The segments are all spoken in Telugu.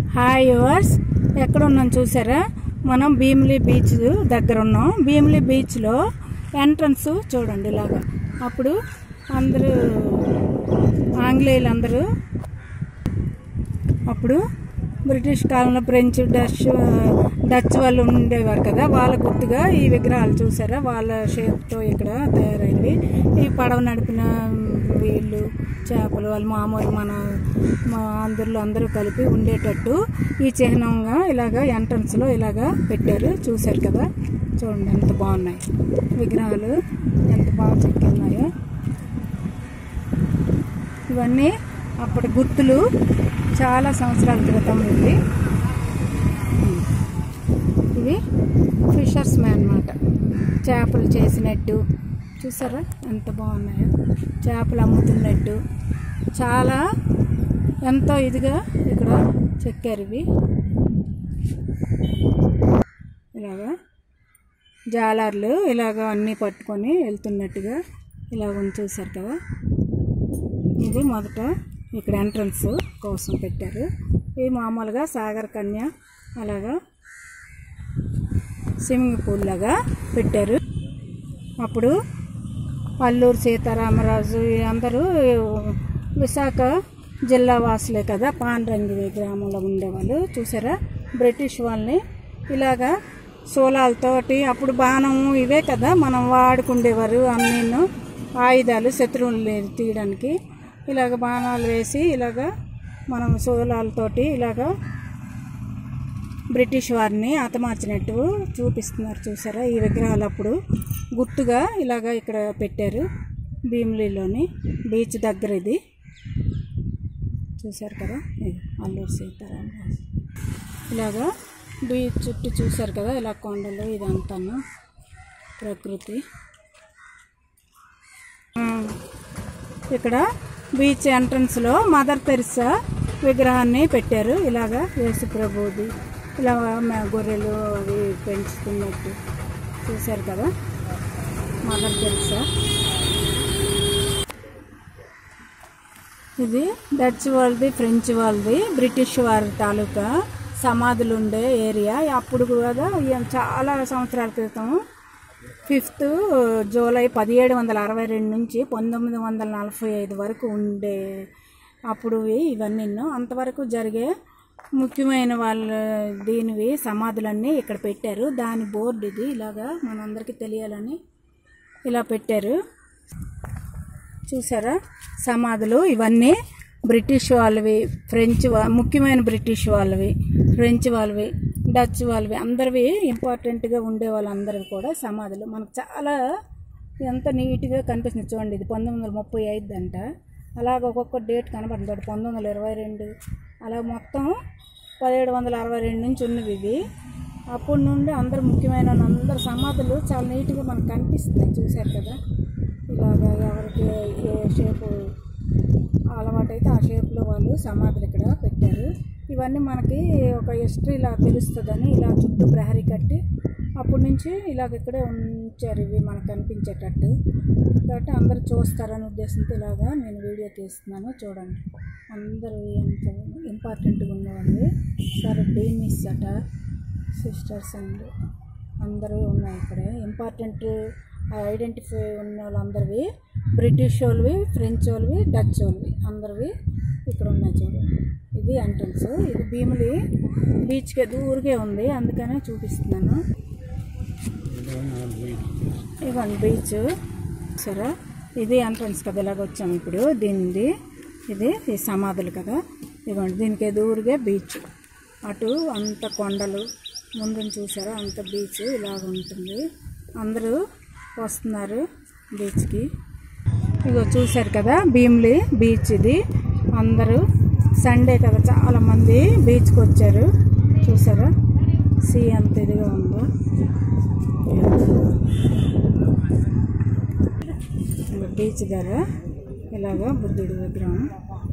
హాయ్ యువర్స్ ఎక్కడ ఉన్నాం చూసారా మనం భీమిలి బీచ్ దగ్గర ఉన్నాం భీమిలి బీచ్లో ఎంట్రన్స్ చూడండి ఇలాగా అప్పుడు అందరూ ఆంగ్లేయులు అందరూ అప్పుడు బ్రిటిష్ కాలంలో ఫ్రెంచ్ డచ్ డచ్ వాళ్ళు ఉండేవారు కదా వాళ్ళ గుర్తుగా ఈ విగ్రహాలు చూసారా వాళ్ళ షేప్తో ఇక్కడ తయారైనవి ఈ పడవ నడిపిన వీళ్ళు చేపలు వాళ్ళు మామూలు మన మా అందరిలో అందరూ కలిపి ఉండేటట్టు ఈ చిహ్నంగా ఇలాగ ఎంట్రన్స్లో ఇలాగా పెట్టారు చూశారు కదా చూడండి ఎంత బాగున్నాయి విగ్రహాలు ఎంత బాగా చెక్కిన్నాయో ఇవన్నీ అప్పటి గుర్తులు చాలా సంవత్సరాల క్రితం ఇవి ఇవి ఫిషర్స్ మ్యాన్ అన్నమాట చేపలు చేసినట్టు చూసారా ఎంత బాగున్నాయో చేపలు అమ్ముతున్నట్టు చాలా ఎంతో ఇదిగా ఇక్కడ చెక్కారు ఇవి ఇలాగా జాలర్లు ఇలాగ అన్నీ పట్టుకొని వెళ్తున్నట్టుగా ఇలాగ చూసారు కదా ఇది మొదట ఇక్కడ ఎంట్రన్స్ కోసం పెట్టారు ఇది మామూలుగా సాగర్ కన్య అలాగా స్విమ్మింగ్ పూల్ లాగా పెట్టారు అప్పుడు అల్లూరు సీతారామరాజు అందరూ విశాఖ జిల్లా వాసులే కదా పాండ్రంగి గ్రామంలో ఉండేవాళ్ళు చూసారా బ్రిటిష్ వాళ్ళని ఇలాగా సోలాలతోటి అప్పుడు బాణం ఇవే కదా మనం వాడుకుండేవారు అన్నీను ఆయుధాలు శత్రువులు తీయడానికి ఇలాగ బాణాలు వేసి ఇలాగ మనం సోలాలతోటి ఇలాగ బ్రిటిష్ వారిని హతమార్చినట్టు చూపిస్తున్నారు చూసారా ఈ విగ్రహాలు అప్పుడు గుర్తుగా ఇలాగ ఇక్కడ పెట్టారు భీమిలీలోని బీచ్ దగ్గర ఇది చూశారు కదా ఇది అల్లూరు సీతారామరాజు ఇలాగా బీచ్ చుట్టూ చూశారు కదా ఇలా కొండలు ఇదంతాను ప్రకృతి ఆ, ఇక్కడ బీచ్ ఎంట్రన్స్లో మదర్ తెరిసా విగ్రహాన్ని పెట్టారు ఇలాగా యేసు ప్రభుది ఇలా మ- గొర్రెలు అవి పెంచుతున్నట్టు చూశారు కదా మదర్ తెరిసా ఇది డచ్ వాళ్ళది ఫ్రెంచ్ వాళ్ళది బ్రిటిష్ వారి తాలూకా సమాధులు ఉండే ఏరియా అప్పుడు కూడా ఇయ- చాలా సంవత్సరాల క్రితం ఫిఫ్త్ జూలై పదిహేడు వందల అరవై రెండు నుంచి పంతొమ్మిది వందల నలభై ఐదు వరకు ఉండే అప్పుడు ఇవన్నీ అంతవరకు జరిగే ముఖ్యమైన వాళ్ళ దీనివి సమాధులన్నీ ఇక్కడ పెట్టారు దాని బోర్డు ఇది ఇలాగా మనందరికీ తెలియాలని ఇలా పెట్టారు చూసారా సమాధులు ఇవన్నీ బ్రిటిష్ వాళ్ళవి ఫ్రెంచ్ వా ముఖ్యమైన బ్రిటిష్ వాళ్ళవి ఫ్రెంచ్ వాళ్ళవి డచ్ వాళ్ళవి అందరివి ఇంపార్టెంట్గా ఉండే వాళ్ళందరివి కూడా సమాధులు మనకు చాలా ఎంత నీట్గా కనిపిస్తుంది చూడండి ఇది పంతొమ్మిది వందల ముప్పై ఐదు అంట అలాగ ఒక్కొక్క డేట్ కనబడుతుంది చూడండి పంతొమ్మిది వందల ఇరవై రెండు అలా మొత్తం పదిహేడు వందల అరవై రెండు నుంచి ఉన్నవి ఇవి అప్పటి నుండి అందరు ముఖ్యమైన అందరు సమాధులు చాలా నీట్గా మనకు కనిపిస్తున్నాయి చూశారు కదా ఇలాగా ఎవరికి ఏ షేపు అలవాటు అయితే ఆ షేప్లో వాళ్ళు సమాధులు ఇక్కడ పెట్టారు ఇవన్నీ మనకి ఒక హిస్టరీలా తెలుస్తుందని ఇలా చుట్టూ ప్రహరీ కట్టి అప్పటి నుంచి ఇలాగ ఇక్కడే ఉంచారు ఇవి మనకు కనిపించేటట్టు కాబట్టి అందరూ చూస్తారనే ఉద్దేశంతో ఇలాగా నేను వీడియో తీస్తున్నాను చూడండి అందరూ ఎంత ఇంపార్టెంట్గా ఉన్నవండి సరే డీమిస్ అట సిస్టర్స్ అండ్ అందరూ ఉన్నాయి ఇక్కడ ఇంపార్టెంట్ ఐడెంటిఫై ఉన్న వాళ్ళందరివి బ్రిటిష్ వాళ్ళవి ఫ్రెంచ్ వాళ్ళవి డచ్ వాళ్ళవి అందరివి ఇక్కడ ఉన్నాయి చూడండి ఇది ఎంట్రన్స్ ఇది భీమిలి బీచ్కి దూరుగా ఉంది అందుకనే చూపిస్తున్నాను ఇవ్వండి బీచ్ సరే ఇది ఎంట్రన్స్ కదా ఇలాగ వచ్చాము ఇప్పుడు దీనిది ఇది ఈ సమాధులు కదా ఇవ్వండి దీనికి ఎదురుగా బీచ్ అటు అంత కొండలు ముందు చూసారా అంత బీచ్ ఇలాగ ఉంటుంది అందరూ వస్తున్నారు బీచ్కి ఇగో చూశారు కదా భీమ్లీ బీచ్ ఇది అందరూ సండే కదా చాలా మంది బీచ్కి వచ్చారు చూసారా సీ అంత ఇదిగా ఉందో ఇగో బీచ్ దగ్గర ఇలాగా బుద్ధుడి విగ్రహం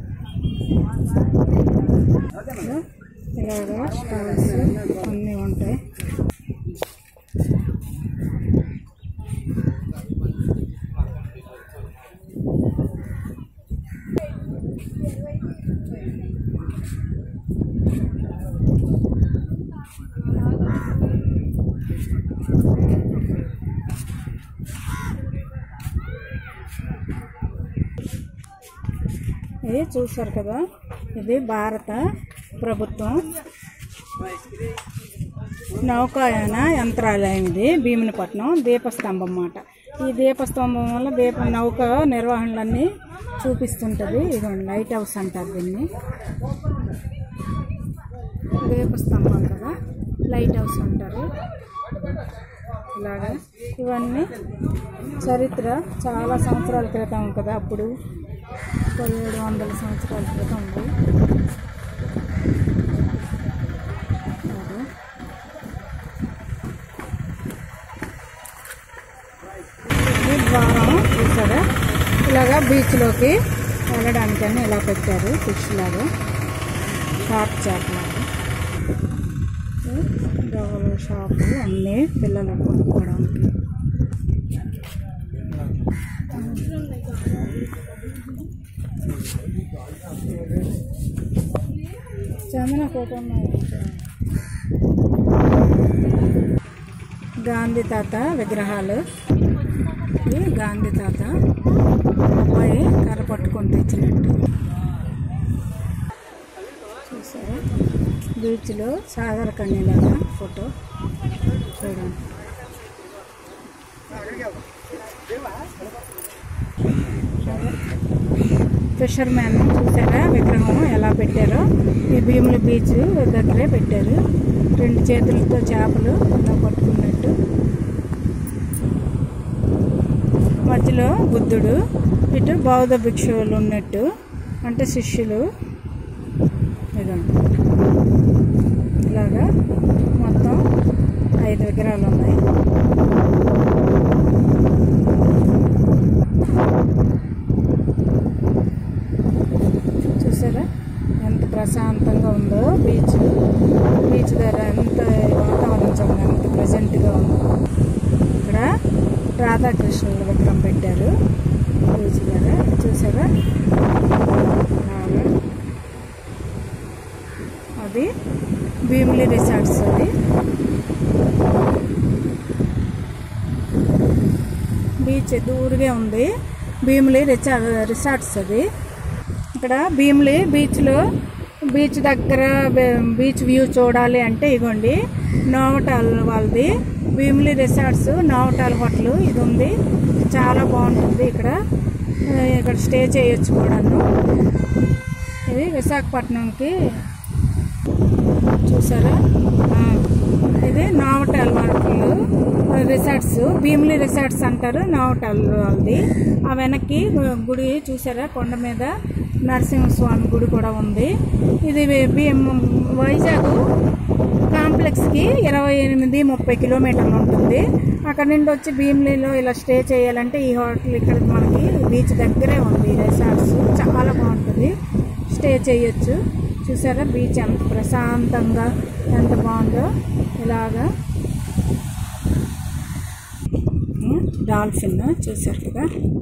ఇగో ఇలాగా స్టాల్స్ అన్నీ ఉంటాయి ఇది చూసారు కదా ఇది భారత ప్రభుత్వం నౌకాయాన యంత్రాలయం ఇది భీమునిపట్నం దీపస్తంభం అన్నమాట ఈ దీపస్తంభం వల్ల దీప నౌక నిర్వహణలన్నీ చూపిస్తుంటుంది ఇదిగోండి లైట్ హౌస్ అంటారు దీన్ని దీపస్తంభం కదా లైట్ హౌస్ అంటారు ఇలాగా ఇవన్నీ చరిత్ర చాలా సంవత్సరాల క్రితం కదా అప్పుడు పదిహేడు వందల సంవత్సరాల క్రితం ఉంది ఇలాగా. ఇది ద్వారం చూసారా ఇలాగా బీచ్లోకి వెళ్ళడానికని ఇలా పెట్టారు ఫిష్ లాగా షార్ట్ చాట్ లాగా గవ్వల షాపు అన్నీ పిల్లలు కొనుక్కోవడానికి చందన ఫోటో ఉన్నాయి. గాంధీ తాత విగ్రహాలు ఇది గాంధీ తాత అబ్బాయి కర్ర పట్టుకొని తెచ్చినట్టు చూసారా బీచ్లో సాగర కన్నీలాగా ఫోటో చూడండి ఫిషర్ మ్యాన్ చూసారా విగ్రహం ఎలా పెట్టారో ఈ భీముల బీచ్ దగ్గరే పెట్టారు రెండు చేతులతో చేపలు ఇలా పట్టుకున్నట్టు మధ్యలో బుద్ధుడు ఇటు బౌద్ధ భిక్షువులు ఉన్నట్టు అంటే శిష్యులు ఇదండి ఇలాగా మొత్తం ఐదు విగ్రహాలు ఉన్నాయి చూసారా ఎంత ప్రశాంతంగా ఉందో బీచ్ బీచ్ దగ్గర ఎంత వాతావరణం చూడండి ఎంత ప్రజెంట్గా ఉందో ఇక్కడ రాధాకృష్ణుల విగ్రహం పెట్టారు బీచ్ దగ్గర చూసారా అలాగా. అది భీమిలి రిసార్ట్స్ అది బీచ్ దూరుగా ఉంది భీమిలి రిసా రిసార్ట్స్ అది ఇక్కడ భీమిలి బీచ్లో బీచ్ దగ్గర బే- బీచ్ వ్యూ చూడాలి అంటే ఇగోండి నోవటాల్ వాళ్ళది భీమిలి రిసార్ట్స్ నోవటాల్ హోటల్ ఇది ఉంది చాలా బాగుంటుంది ఇక్కడ ఆ, ఇక్కడ స్టే చేయొచ్చు కూడాను ఇది విశాఖపట్నంకి చూసారా ఆ, ఇది నావటాల్ వాళ్ళు రిసార్ట్స్ భీమిలి రిసార్ట్స్ అంటారు నావటాల్ వాళ్ళది ఆ వెనక్కి గుడి చూసారా కొండ మీద నరసింహస్వామి గుడి కూడా ఉంది ఇది భీమ్ వైజాగ్ కాంప్లెక్స్కి ఇరవై ఎనిమిది ముప్పై కిలోమీటర్లు ఉంటుంది అక్కడ నుండి వచ్చి భీమిలిలో ఇలా స్టే చేయాలంటే ఈ హోటల్ ఇక్కడ మనకి బీచ్ దగ్గరే ఉంది రిసార్ట్స్ చాలా బాగుంటుంది స్టే చేయొచ్చు చూసారా బీచ్ ఎంత ప్రశాంతంగా ఎంత బాగుందో ఇలాగా డాల్ఫిన్ చూసారు కదా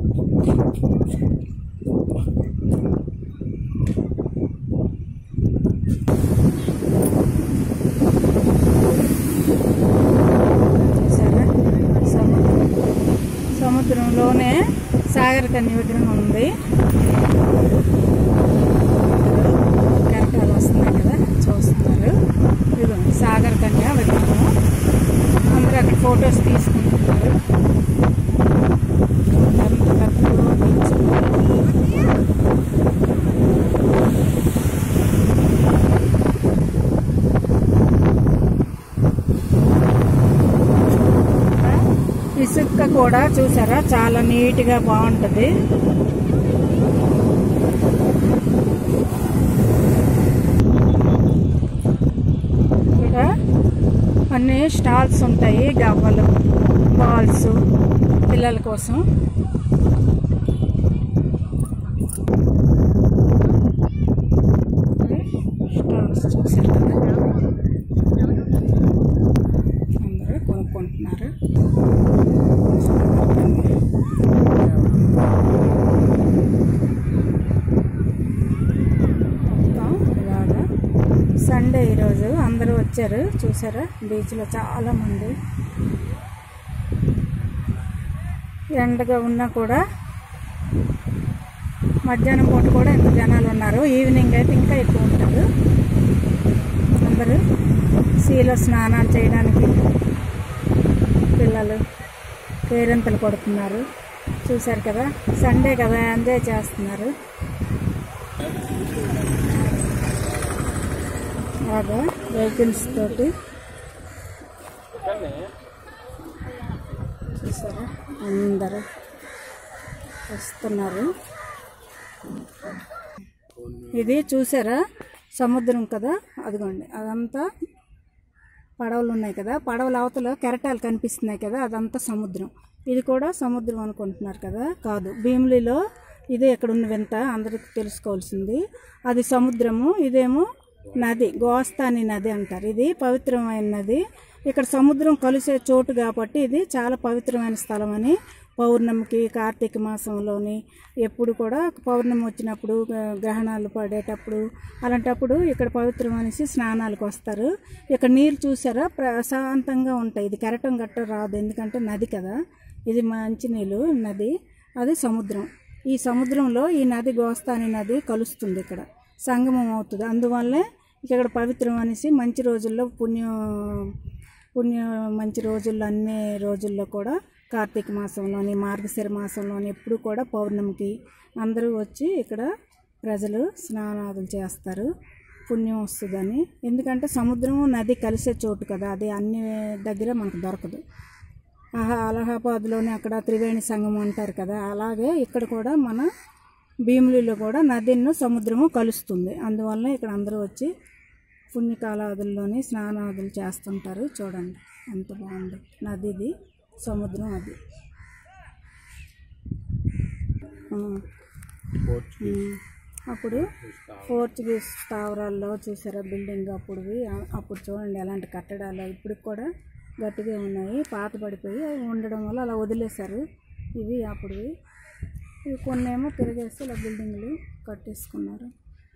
చూసారా సముద్రం సముద్రంలోనే సాగర కన్య విగ్రహం ఉంది కెరటాలు వస్తున్నాయి కదా చూస్తున్నారు ఇదిగోండి సాగర కన్య విగ్రహం అందరూ అక్కడ ఫొటోస్ తీసుకుంటున్నారు ఎంత పెద్ద బీచ్ ఇసుక కూడా చూసారా చాలా నీట్గా బాగుంటుంది ఇక్కడ అన్ని స్టాల్స్ ఉంటాయి గవ్వలు బాల్స్ పిల్లల కోసం స్టాల్స్ చూసారు కదా అందరూ కొనుక్కుంటున్నారు మొత్తం ఇలాగా సండే ఈరోజు అందరూ వచ్చారు చూసారా బీచ్లో చాలా మంది ఎండగా ఉన్నా కూడా మధ్యాహ్నం పూట కూడా ఎంత జనాలు ఉన్నారు ఈవినింగ్ అయితే ఇంకా ఎక్కువ ఉంటారు అందరూ సీలో స్నానాలు చేయడానికి పిల్లలు పేరెంతలు కొడుతున్నారు చూశారు కదా సండే కదా ఎంజాయ్ చేస్తున్నారు బాగా వెహికల్స్ తోటి చూసారా అందరూ వస్తున్నారు ఇది చూసారా సముద్రం కదా అదిగోండి అదంతా పడవలు ఉన్నాయి కదా పడవల అవతల కెరటాలు కనిపిస్తున్నాయి కదా అదంతా సముద్రం ఇది కూడా సముద్రం అనుకుంటున్నారు కదా కాదు భీమిలిలో ఇదే ఇక్కడ ఉన్న వింత అందరికి తెలుసుకోవాల్సింది అది సముద్రము ఇదేమో నది గోస్తాని నది అంటారు ఇది పవిత్రమైన నది ఇక్కడ సముద్రం కలిసే చోటు కాబట్టి ఇది చాలా పవిత్రమైన స్థలం అని పౌర్ణమికి కార్తీక మాసంలోని ఎప్పుడు కూడా పౌర్ణమి వచ్చినప్పుడు గ- గ్రహణాలు పడేటప్పుడు అలాంటప్పుడు ఇక్కడ పవిత్రం అనేసి స్నానాలకు వస్తారు ఇక్కడ నీళ్ళు చూసారా ప్రశాంతంగా ఉంటాయి ఇది కెరటం గట్ట రాదు ఎందుకంటే నది కదా ఇది మంచి నీళ్ళు నది అది సముద్రం ఈ సముద్రంలో ఈ నది గోస్తాని నది కలుస్తుంది ఇక్కడ సంగమం అవుతుంది అందువల్లే ఇక్కడ పవిత్రం అనేసి మంచి రోజుల్లో పుణ్యం పుణ్య మంచి రోజుల్లో అన్ని రోజుల్లో కూడా కార్తీక మాసంలోని మార్గశిర మాసంలోని ఎప్పుడు కూడా పౌర్ణమికి అందరూ వచ్చి ఇక్కడ ప్రజలు స్నానాదులు చేస్తారు పుణ్యం వస్తుందని ఎందుకంటే సముద్రం నది కలిసే చోటు కదా అది అన్ని దగ్గర మనకు దొరకదు ఆహా అలహాబాద్లోని అక్కడ త్రివేణి సంగమం అంటారు కదా అలాగే ఇక్కడ కూడా మన భీములిలో కూడా నదిను సముద్రము కలుస్తుంది అందువల్ల ఇక్కడ అందరూ వచ్చి పుణ్యకాలాదుల్లోని స్నానాదులు చేస్తుంటారు చూడండి ఎంత బాగుంది నదిది సముద్రం అది ఆ. ఉమ్. అప్పుడు పోర్చుగీస్ స్థావరాల్లో చూసారా బిల్డింగ్ అప్పుడువి ఆ- అప్పుడు చూడండి ఎలాంటి కట్టడాలు ఇప్పుడు కూడా గట్టిగా ఉన్నాయి పాత పడిపోయి అవి ఉండడం వల్ల అలా వదిలేశారు ఇవి అప్పుడువి ఇవి కొన్ని ఏమో తిరిగేసి ఇలా బిల్డింగ్లు కట్టేసుకున్నారు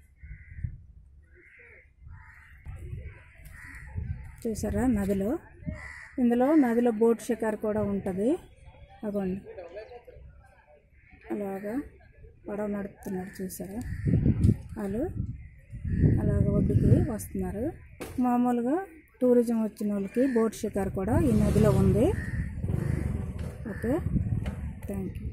చూసారా నదిలో ఇందులో నదిలో బోట్ షికార్ కూడా ఉంటుంది అగోండి అలాగా పడవ నడుపుతున్నారు చూసారా వాళ్ళు అలాగ ఒడ్డుకి వస్తున్నారు మామూలుగా టూరిజం వచ్చిన వాళ్ళకి బోట్ షికార్ కూడా ఈ నదిలో ఉంది ఓకే థ్యాంక్ యూ